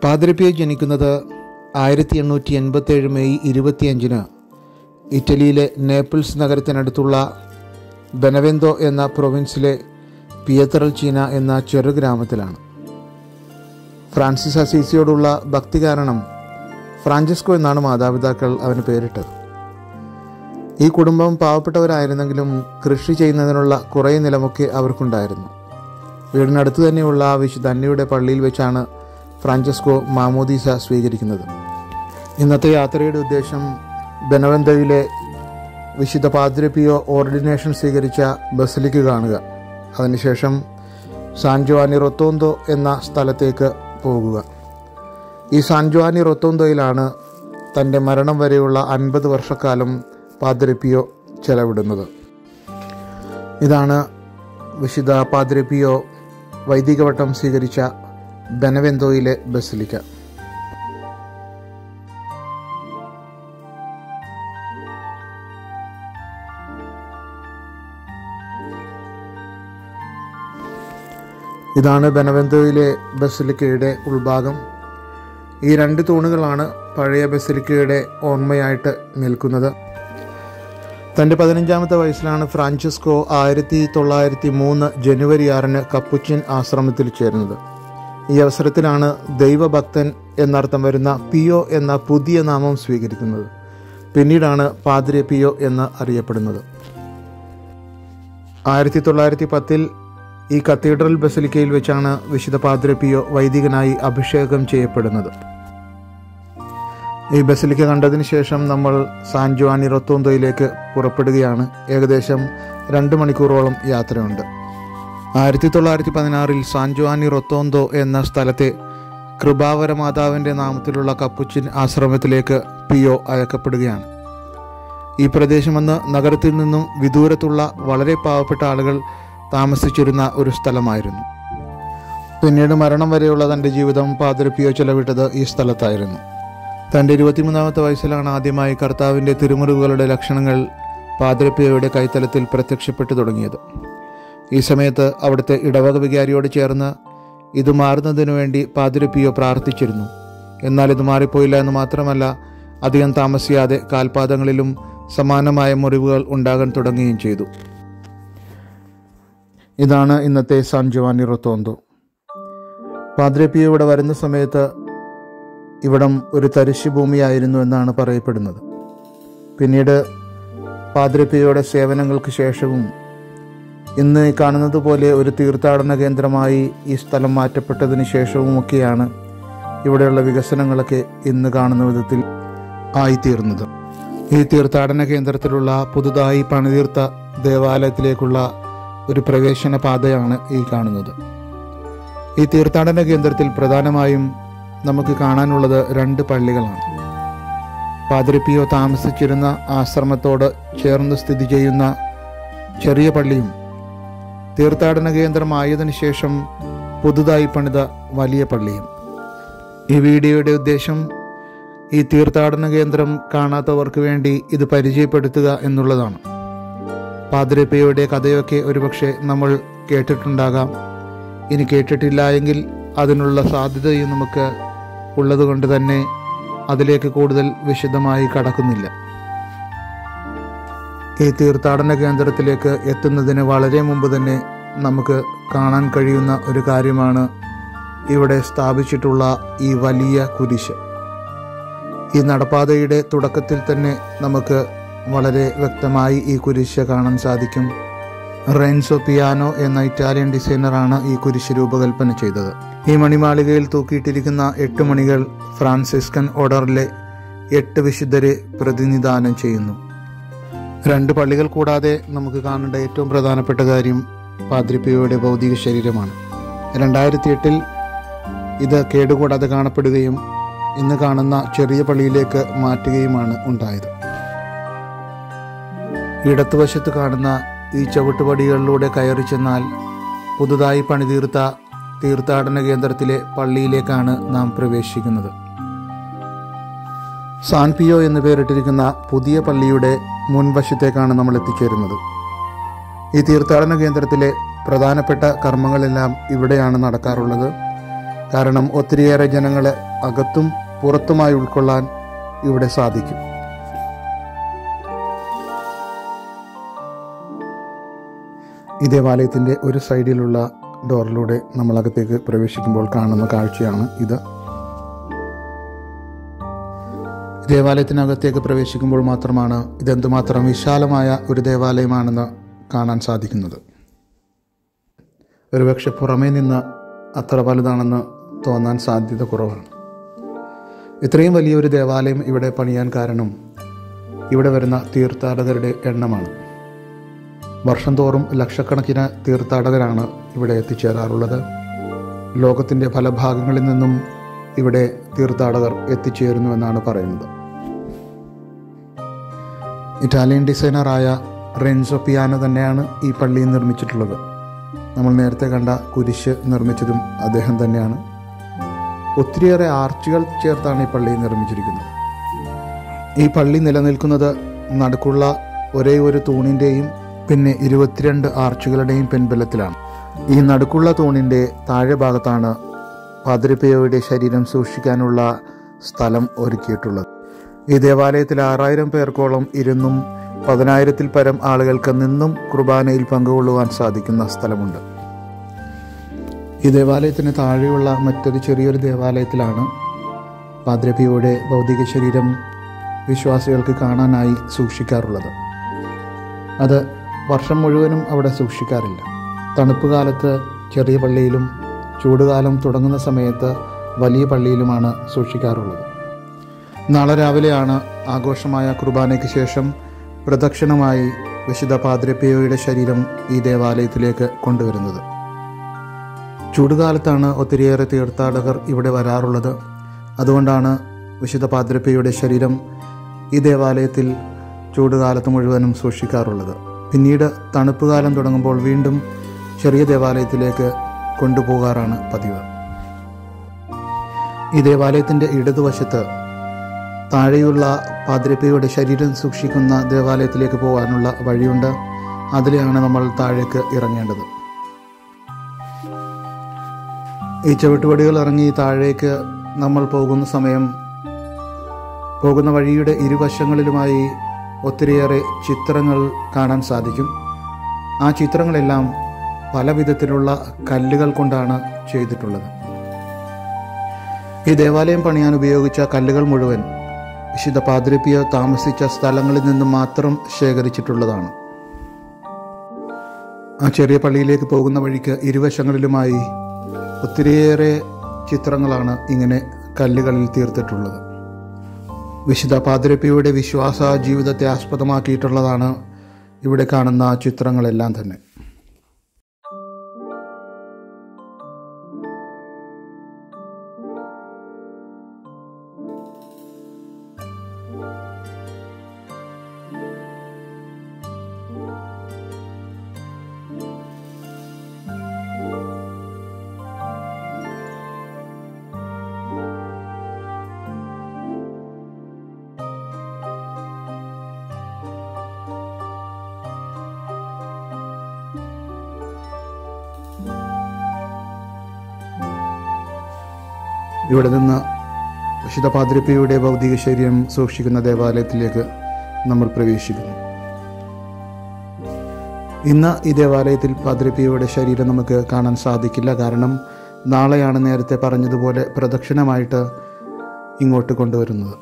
പാതിരപ്പിയെ ജനിക്കുന്നത് ആയിരത്തി എണ്ണൂറ്റി എൺപത്തേഴ് മെയ് ഇരുപത്തിയഞ്ചിന് ഇറ്റലിയിലെ നേപ്പിൾസ് നഗരത്തിനടുത്തുള്ള ബെനവെന്തോ എന്ന പ്രൊവിൻസിലെ പിയത്രൽ ചീന എന്ന ചെറു ഗ്രാമത്തിലാണ് ഫ്രാൻസിസ് അസീസിയോടുള്ള ഭക്തി കാരണം ഫ്രാഞ്ചസ്കോ എന്നാണ് മാതാപിതാക്കൾ അവന് പേരിട്ടത് ഈ കുടുംബം പാവപ്പെട്ടവരായിരുന്നെങ്കിലും കൃഷി ചെയ്യുന്നതിനുള്ള കുറേ നിലമൊക്കെ അവർക്കുണ്ടായിരുന്നു വീടിനടുത്ത് തന്നെയുള്ള വിശുദ്ധ അന്നയുടെ പള്ളിയിൽ വെച്ചാണ് ഫ്രാഞ്ചസ്കോ മാമോദീസ സ്വീകരിക്കുന്നത് ഇന്നത്തെ യാത്രയുടെ ഉദ്ദേശം ബെനവന്തയിലെ വിശുദ്ധ പാദ്രപ്പിയോ ഓർഡിനേഷൻ സ്വീകരിച്ച ബസലിക്ക് കാണുക അതിനുശേഷം സാൻ ജോവാനി റൊത്തോന്തോ എന്ന സ്ഥലത്തേക്ക് പോകുക ഈ സാൻ ജോവാനി റൊത്തോന്തോയിലാണ് തൻ്റെ മരണം വരെയുള്ള അൻപത് വർഷക്കാലം പാദ്രപ്പിയോ ചെലവിടുന്നത് ഇതാണ് വിശുദ്ധ പാദ്രപ്പിയോ വൈദികവട്ടം സ്വീകരിച്ച ബെനവെന്തോയിലെ ബസലിക്ക ഇതാണ് ബെനവെന്തോയിലെ ബസലിക്കയുടെ ഉൾഭാഗം ഈ രണ്ട് തൂണുകളാണ് പഴയ ബസലിക്കയുടെ ഓർമ്മയായിട്ട് നിൽക്കുന്നത് തൻ്റെ പതിനഞ്ചാമത്തെ വയസ്സിലാണ് ഫ്രാൻസിസ്കോ ആയിരത്തി തൊള്ളായിരത്തി മൂന്ന് ജനുവരി ആറിന് കപ്പുച്ചിൻ ആശ്രമത്തിൽ ചേരുന്നത് ഈ അവസരത്തിലാണ് ദൈവഭക്തൻ എന്നർത്ഥം വരുന്ന പിയോ എന്ന പുതിയ നാമം സ്വീകരിക്കുന്നത് പിന്നീടാണ് പാദ്രെ പിയോ എന്ന് അറിയപ്പെടുന്നത് ആയിരത്തി തൊള്ളായിരത്തി പത്തിൽ ഈ കത്തീഡ്രൽ ബസലിക്കയിൽ വെച്ചാണ് വിശുദ്ധ പാദ്രെ പിയോ വൈദികനായി അഭിഷേകം ചെയ്യപ്പെടുന്നത് ഈ ബസലിക്ക കണ്ടതിന് ശേഷം നമ്മൾ സാൻ ജോവാനി റൊത്തോന്തോയിലേക്ക് പുറപ്പെടുകയാണ് ഏകദേശം രണ്ട് മണിക്കൂറോളം യാത്രയുണ്ട് ആയിരത്തി തൊള്ളായിരത്തി പതിനാറിൽ സാൻ ജോവാനി റൊത്തോന്തോ എന്ന സ്ഥലത്തെ കൃപാവര മാതാവിൻ്റെ നാമത്തിലുള്ള കപ്പുച്ചിൻ ആശ്രമത്തിലേക്ക് പിയോ അയക്കപ്പെടുകയാണ് ഈ പ്രദേശമെന്ന് നഗരത്തിൽ നിന്നും വിദൂരത്തുള്ള വളരെ പാവപ്പെട്ട ആളുകൾ താമസിച്ചിരുന്ന ഒരു സ്ഥലമായിരുന്നു പിന്നീട് മരണം വരെയുള്ള തൻ്റെ ജീവിതം പാതിര പിയോ ചെലവിട്ടത് ഈ സ്ഥലത്തായിരുന്നു തൻ്റെ ഇരുപത്തിമൂന്നാമത്തെ വയസ്സിലാണ് ആദ്യമായി കർത്താവിൻ്റെ തിരുമുറിവുകളുടെ ലക്ഷണങ്ങൾ പാതിരപ്പിയയുടെ കൈത്തലത്തിൽ പ്രത്യക്ഷപ്പെട്ടു തുടങ്ങിയത് ഈ സമയത്ത് അവിടുത്തെ ഇടവക വികാരിയോട് ചേർന്ന് ഇത് മാറുന്നതിനു വേണ്ടി പാതിരപ്പിയോ പ്രാർത്ഥിച്ചിരുന്നു എന്നാൽ ഇത് മാറിപ്പോയില്ല എന്ന് മാത്രമല്ല അധികം താമസിയാതെ കാൽപാദങ്ങളിലും സമാനമായ മുറിവുകൾ ഉണ്ടാകാൻ തുടങ്ങുകയും ചെയ്തു ഇതാണ് ഇന്നത്തെ സാൻ ജോവാനി റൊത്തോന്തോ പാദ്രപ്പിയോ ഇവിടെ വരുന്ന സമയത്ത് ഇവിടം ഒരു തരിശു ഭൂമിയായിരുന്നു എന്നാണ് പറയപ്പെടുന്നത് പിന്നീട് പാദ്രപ്പിയയുടെ സേവനങ്ങൾക്ക് ശേഷവും ഇന്ന് ഈ കാണുന്നത് പോലെ ഒരു തീർത്ഥാടന കേന്ദ്രമായി ഈ സ്ഥലം മാറ്റപ്പെട്ടതിന് ശേഷവുമൊക്കെയാണ് ഇവിടെയുള്ള വികസനങ്ങളൊക്കെ ഇന്ന് കാണുന്ന വിധത്തിൽ ആയിത്തീർന്നത് ഈ തീർത്ഥാടന കേന്ദ്രത്തിലുള്ള പുതുതായി പണിതീർത്ത ദേവാലയത്തിലേക്കുള്ള ഒരു പ്രവേശന പാതയാണ് ഈ കാണുന്നത് ഈ തീർത്ഥാടന കേന്ദ്രത്തിൽ പ്രധാനമായും നമുക്ക് കാണാനുള്ളത് രണ്ട് പള്ളികളാണ് പാതിരിപ്പിയോ താമസിച്ചിരുന്ന ആശ്രമത്തോട് ചേർന്ന് സ്ഥിതി ചെയ്യുന്ന ചെറിയ പള്ളിയും തീർത്ഥാടന കേന്ദ്രമായതിനു ശേഷം പുതുതായി പണിത വലിയ പള്ളിയും ഈ വീഡിയോയുടെ ഉദ്ദേശം ഈ തീർത്ഥാടന കേന്ദ്രം കാണാത്തവർക്ക് വേണ്ടി ഇത് പരിചയപ്പെടുത്തുക എന്നുള്ളതാണ് പാതിരപ്പയുടെ കഥയൊക്കെ ഒരുപക്ഷെ നമ്മൾ കേട്ടിട്ടുണ്ടാകാം ഇനി കേട്ടിട്ടില്ല എങ്കിൽ അതിനുള്ള സാധ്യതയും നമുക്ക് ഉള്ളതുകൊണ്ട് തന്നെ അതിലേക്ക് കൂടുതൽ വിശദമായി കടക്കുന്നില്ല ഈ തീർത്ഥാടന കേന്ദ്രത്തിലേക്ക് എത്തുന്നതിന് വളരെ മുമ്പ് തന്നെ നമുക്ക് കാണാൻ കഴിയുന്ന ഒരു കാര്യമാണ് ഇവിടെ സ്ഥാപിച്ചിട്ടുള്ള ഈ വലിയ കുരിശ് ഈ നടപ്പാതയുടെ തുടക്കത്തിൽ തന്നെ നമുക്ക് വളരെ വ്യക്തമായി ഈ കുരിശ് കാണാൻ സാധിക്കും റെൻസോ പിയാനോ എന്ന ഇറ്റാലിയൻ ഡിസൈനറാണ് ഈ കുരിശ് രൂപകൽപ്പന ചെയ്തത് ഈ മണിമാളികയിൽ തൂക്കിയിട്ടിരിക്കുന്ന എട്ട് മണികൾ ഫ്രാൻസിസ്കൻ ഓർഡറിലെ എട്ട് വിശുദ്ധരെ പ്രതിനിധാനം ചെയ്യുന്നു രണ്ട് പള്ളികൾ കൂടാതെ നമുക്ക് കാണേണ്ട ഏറ്റവും പ്രധാനപ്പെട്ട കാര്യം പാദ്രിപ്പിയോയുടെ ഭൗതിക ശരീരമാണ് രണ്ടായിരത്തി എട്ടിൽ ഇത് കേടുകൂടാതെ കാണപ്പെടുകയും ഇന്ന് കാണുന്ന ചെറിയ പള്ളിയിലേക്ക് മാറ്റുകയുമാണ് ഉണ്ടായത് ഇടത്തുവശത്ത് കാണുന്ന ഈ ചവിട്ടുപടികളിലൂടെ കയറി ചെന്നാൽ പുതുതായി പണിതീർത്ത തീർത്ഥാടന കേന്ദ്രത്തിലെ പള്ളിയിലേക്കാണ് നാം പ്രവേശിക്കുന്നത് സാൻ പിയോ എന്ന് പേരിട്ടിരിക്കുന്ന പുതിയ പള്ളിയുടെ മുൻവശത്തേക്കാണ് നമ്മൾ എത്തിച്ചേരുന്നത് ഈ തീർത്ഥാടന കേന്ദ്രത്തിലെ പ്രധാനപ്പെട്ട കർമ്മങ്ങളെല്ലാം ഇവിടെയാണ് നടക്കാറുള്ളത് കാരണം ഒത്തിരിയേറെ ജനങ്ങളെ അകത്തും പുറത്തുമായി ഉൾക്കൊള്ളാൻ ഇവിടെ സാധിക്കും ഈ ദേവാലയത്തിൻ്റെ ഒരു സൈഡിലുള്ള ഡോറിലൂടെ നമ്മൾ അകത്തേക്ക് പ്രവേശിക്കുമ്പോൾ കാണുന്ന കാഴ്ചയാണ് ഇത് ദേവാലയത്തിനകത്തേക്ക് പ്രവേശിക്കുമ്പോൾ മാത്രമാണ് ഇതെന്തുമാത്രം വിശാലമായ ഒരു ദേവാലയമാണെന്ന് കാണാൻ സാധിക്കുന്നത് ഒരുപക്ഷെ പുറമേ നിന്ന് അത്ര വലുതാണെന്ന് തോന്നാൻ സാധ്യത കുറവാണ് ഇത്രയും വലിയൊരു ദേവാലയം ഇവിടെ പണിയാൻ കാരണം ഇവിടെ വരുന്ന തീർത്ഥാടകരുടെ എണ്ണമാണ് വർഷം തോറും ലക്ഷക്കണക്കിന് തീർത്ഥാടകരാണ് ഇവിടെ എത്തിച്ചേരാറുള്ളത് ലോകത്തിൻ്റെ പല ഭാഗങ്ങളിൽ നിന്നും ഇവിടെ തീർത്ഥാടകർ എത്തിച്ചേരുന്നു എന്നാണ് പറയുന്നത് ഇറ്റാലിയൻ ഡിസൈനറായ റെൻസോ പിയാനോ തന്നെയാണ് ഈ പള്ളി നിർമ്മിച്ചിട്ടുള്ളത് നമ്മൾ നേരത്തെ കണ്ട കുരിശ് നിർമ്മിച്ചതും അദ്ദേഹം തന്നെയാണ് ഒത്തിരിയേറെ ആർച്ചുകൾ ചേർത്താണ് ഈ പള്ളി നിർമ്മിച്ചിരിക്കുന്നത് ഈ പള്ളി നിലനിൽക്കുന്നത് നടുക്കുള്ള ഒരേ ഒരു തൂണിൻ്റെയും പിന്നെ ഇരുപത്തിരണ്ട് ആർച്ചുകളുടെയും പിൻബലത്തിലാണ് ഈ നടുക്കുള്ള തൂണിൻ്റെ താഴെ ഭാഗത്താണ് പാതിരിപ്പയോയുടെ ശരീരം സൂക്ഷിക്കാനുള്ള സ്ഥലം ഒരുക്കിയിട്ടുള്ളത് ഈ ദേവാലയത്തിൽ ആറായിരം പേർക്കോളം ഇരുന്നും പതിനായിരത്തിൽ പരം ആളുകൾക്ക് നിന്നും കുർബാനയിൽ പങ്കുകൊള്ളുവാൻ സാധിക്കുന്ന സ്ഥലമുണ്ട് ഈ ദേവാലയത്തിന് താഴെയുള്ള മറ്റൊരു ചെറിയൊരു ദേവാലയത്തിലാണ് പാദ്രപിയുടെ ഭൗതിക ശരീരം വിശ്വാസികൾക്ക് കാണാനായി സൂക്ഷിക്കാറുള്ളത് അത് വർഷം മുഴുവനും അവിടെ സൂക്ഷിക്കാറില്ല തണുപ്പ് കാലത്ത് ചെറിയ പള്ളിയിലും ചൂടുകാലം തുടങ്ങുന്ന സമയത്ത് വലിയ പള്ളിയിലുമാണ് സൂക്ഷിക്കാറുള്ളത് നാളെ രാവിലെയാണ് ആഘോഷമായ കുർബാനയ്ക്ക് ശേഷം പ്രദക്ഷിണമായി വിശുദ്ധ പാദ്രപ്പയോയുടെ ശരീരം ഈ ദേവാലയത്തിലേക്ക് കൊണ്ടുവരുന്നത് ചൂടുകാലത്താണ് ഒത്തിരിയേറെ തീർത്ഥാടകർ ഇവിടെ വരാറുള്ളത് അതുകൊണ്ടാണ് വിശുദ്ധ പാദ്രപ്പയുടെ ശരീരം ഈ ദേവാലയത്തിൽ ചൂടുകാലത്ത് മുഴുവനും സൂക്ഷിക്കാറുള്ളത് പിന്നീട് തണുപ്പ് കാലം തുടങ്ങുമ്പോൾ വീണ്ടും ചെറിയ ദേവാലയത്തിലേക്ക് കൊണ്ടുപോകാറാണ് പതിവ് ഈ ദേവാലയത്തിൻ്റെ ഇടതുവശത്ത് താഴെയുള്ള പാതിരപ്പയുടെ ശരീരം സൂക്ഷിക്കുന്ന ദേവാലയത്തിലേക്ക് പോകാനുള്ള വഴിയുണ്ട് അതിലെയാണ് നമ്മൾ താഴേക്ക് ഇറങ്ങേണ്ടത് ഈ ചവിട്ടുപടികൾ ഇറങ്ങി താഴേക്ക് നമ്മൾ പോകുന്ന സമയം പോകുന്ന വഴിയുടെ ഇരുവശങ്ങളിലുമായി ഒത്തിരിയേറെ ചിത്രങ്ങൾ കാണാൻ സാധിക്കും ആ ചിത്രങ്ങളെല്ലാം പല വിധത്തിലുള്ള കല്ലുകൾ കൊണ്ടാണ് ചെയ്തിട്ടുള്ളത് ഈ ദേവാലയം പണിയാൻ ഉപയോഗിച്ച കല്ലുകൾ മുഴുവൻ വിശുദ്ധ പാതിരിപ്പിയ താമസിച്ച സ്ഥലങ്ങളിൽ നിന്ന് മാത്രം ശേഖരിച്ചിട്ടുള്ളതാണ് ആ ചെറിയ പള്ളിയിലേക്ക് പോകുന്ന വഴിക്ക് ഇരുവശങ്ങളിലുമായി ഒത്തിരിയേറെ ചിത്രങ്ങളാണ് ഇങ്ങനെ കല്ലുകളിൽ തീർത്തിട്ടുള്ളത് വിശുദ്ധ പാതിരപ്പിയുടെ വിശ്വാസ ജീവിതത്തെ ആസ്പദമാക്കിയിട്ടുള്ളതാണ് ഇവിടെ കാണുന്ന ചിത്രങ്ങളെല്ലാം തന്നെ ഇവിടെ നിന്ന് വിശുദ്ധ പാതിരിപ്പയുടെ ഭൗതിക ശരീരം സൂക്ഷിക്കുന്ന ദേവാലയത്തിലേക്ക് നമ്മൾ പ്രവേശിക്കുന്നു ഇന്ന് ഈ ദേവാലയത്തിൽ പാതിരിപ്പയുടെ ശരീരം നമുക്ക് കാണാൻ സാധിക്കില്ല കാരണം നാളെയാണ് നേരത്തെ പറഞ്ഞതുപോലെ പ്രദക്ഷിണമായിട്ട് ഇങ്ങോട്ട് കൊണ്ടുവരുന്നത്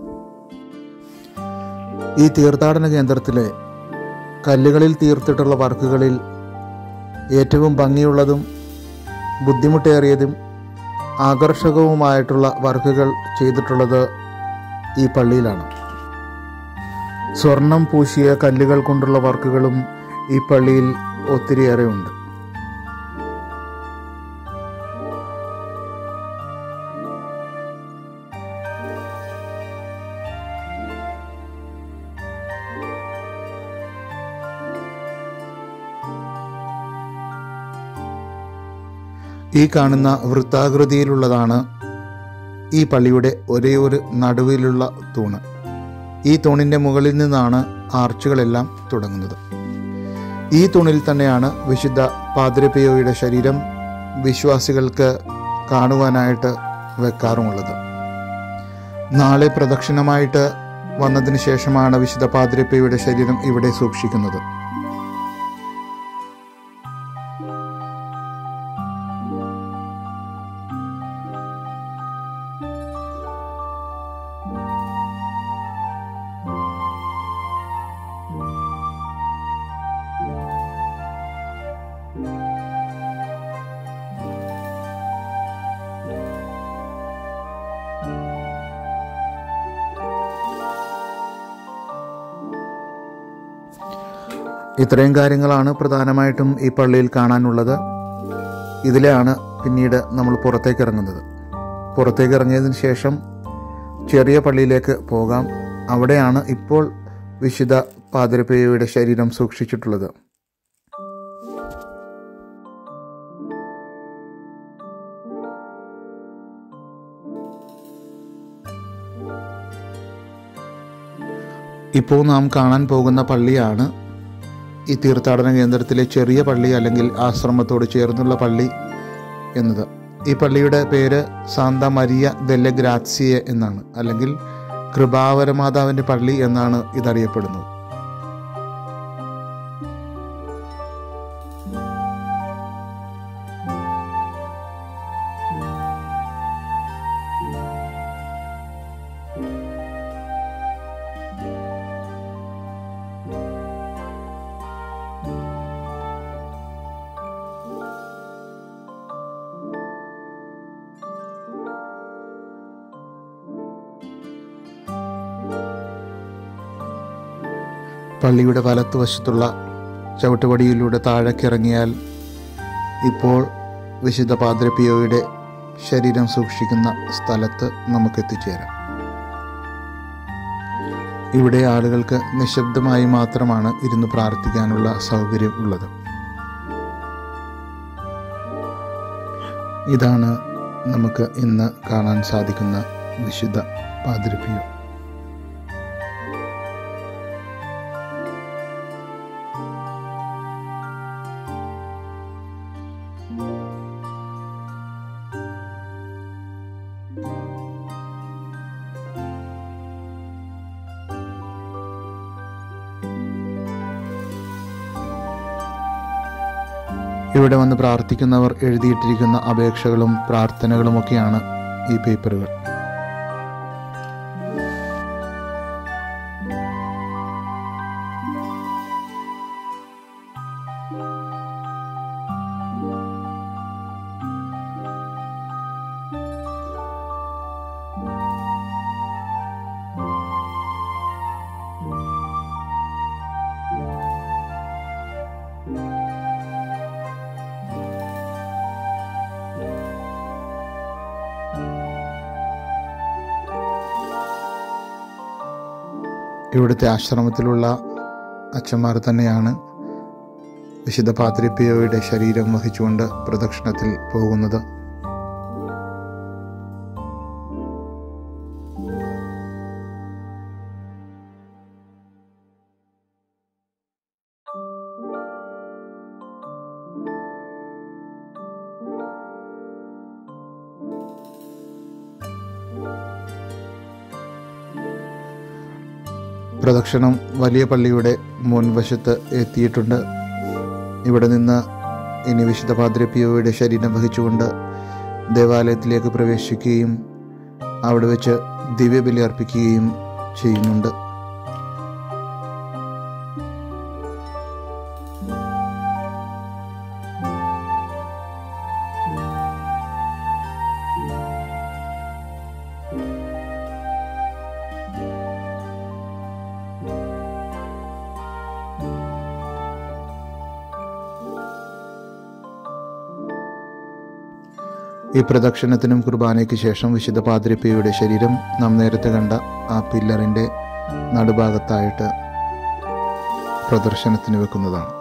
ഈ തീർത്ഥാടന കേന്ദ്രത്തിലെ കല്ലുകളിൽ തീർത്തിട്ടുള്ള വർക്കുകളിൽ ഏറ്റവും ഭംഗിയുള്ളതും ബുദ്ധിമുട്ടേറിയതും ആകർഷകവുമായിട്ടുള്ള വർക്കുകൾ ചെയ്തിട്ടുള്ളത് ഈ പള്ളിയിലാണ് സ്വർണം പൂശിയ കല്ലുകൾ കൊണ്ടുള്ള വർക്കുകളും ഈ പള്ളിയിൽ ഒത്തിരിയേറെ ഉണ്ട് ഈ കാണുന്ന വൃത്താകൃതിയിലുള്ളതാണ് ഈ പള്ളിയുടെ ഒരേ ഒരു നടുവിലുള്ള തൂണ് ഈ തൂണിൻ്റെ മുകളിൽ നിന്നാണ് ആർച്ചുകളെല്ലാം തുടങ്ങുന്നത് ഈ തൂണിൽ തന്നെയാണ് വിശുദ്ധ പാതിരപ്പയോയുടെ ശരീരം വിശ്വാസികൾക്ക് കാണുവാനായിട്ട് വെക്കാറുമുള്ളത് നാളെ പ്രദക്ഷിണമായിട്ട് വന്നതിന് ശേഷമാണ് വിശുദ്ധ പാതിരപ്പയുടെ ശരീരം ഇവിടെ സൂക്ഷിക്കുന്നത് ഇത്രയും കാര്യങ്ങളാണ് പ്രധാനമായിട്ടും ഈ പള്ളിയിൽ കാണാനുള്ളത് ഇതിലാണ് പിന്നീട് നമ്മൾ പുറത്തേക്ക് ഇറങ്ങുന്നത് പുറത്തേക്ക് ഇറങ്ങിയതിന് ശേഷം ചെറിയ പള്ളിയിലേക്ക് പോകാം അവിടെയാണ് ഇപ്പോൾ വിശുദ്ധ പാതിരപ്പേയുടെ ശരീരം സൂക്ഷിച്ചിട്ടുള്ളത് ഇപ്പോൾ നാം കാണാൻ പോകുന്ന പള്ളിയാണ് ഈ തീർത്ഥാടന കേന്ദ്രത്തിലെ ചെറിയ പള്ളി അല്ലെങ്കിൽ ആശ്രമത്തോട് ചേർന്നുള്ള പള്ളി എന്നത് ഈ പള്ളിയുടെ പേര് സാന്ത മരിയ ദെല്ല ഗ്രാസിയെ എന്നാണ് അല്ലെങ്കിൽ കൃപാവരമാതാവിൻ്റെ പള്ളി എന്നാണ് ഇതറിയപ്പെടുന്നത് പള്ളിയുടെ വലത്തുവശത്തുള്ള ചവിട്ടുപടിയിലൂടെ താഴേക്കിറങ്ങിയാൽ ഇപ്പോൾ വിശുദ്ധ പാദ്രപ്പിയോയുടെ ശരീരം സൂക്ഷിക്കുന്ന സ്ഥലത്ത് നമുക്ക് എത്തിച്ചേരാം ഇവിടെ ആളുകൾക്ക് നിശബ്ദമായി മാത്രമാണ് ഇരുന്ന് പ്രാർത്ഥിക്കാനുള്ള സൗകര്യം ഉള്ളത് ഇതാണ് നമുക്ക് ഇന്ന് കാണാൻ സാധിക്കുന്ന വിശുദ്ധ പാതിരിപ്പിയോ ഇവിടെ വന്ന് പ്രാർത്ഥിക്കുന്നവർ എഴുതിയിട്ടിരിക്കുന്ന അപേക്ഷകളും പ്രാർത്ഥനകളുമൊക്കെയാണ് ഈ പേപ്പറുകൾ ഇവിടുത്തെ ആശ്രമത്തിലുള്ള അച്ഛന്മാർ തന്നെയാണ് വിശുദ്ധ പാത്രിപ്പിയോയുടെ ശരീരം വഹിച്ചുകൊണ്ട് പ്രദക്ഷിണത്തിൽ പോകുന്നത് പ്രദക്ഷിണം വലിയ പള്ളിയുടെ മുൻവശത്ത് എത്തിയിട്ടുണ്ട് ഇവിടെ നിന്ന് ഇനി വിശുദ്ധ പാദ്രപ്പിയോയുടെ ശരീരം വഹിച്ചുകൊണ്ട് ദേവാലയത്തിലേക്ക് പ്രവേശിക്കുകയും അവിടെ വെച്ച് ദിവ്യബലി അർപ്പിക്കുകയും ചെയ്യുന്നുണ്ട് ഈ പ്രദക്ഷിണത്തിനും കുർബാനയ്ക്ക് ശേഷം വിശുദ്ധ പാതിരിപ്പയുടെ ശരീരം നാം നേരത്തെ കണ്ട ആ പില്ലറിൻ്റെ നടുഭാഗത്തായിട്ട് പ്രദർശനത്തിന് വെക്കുന്നതാണ്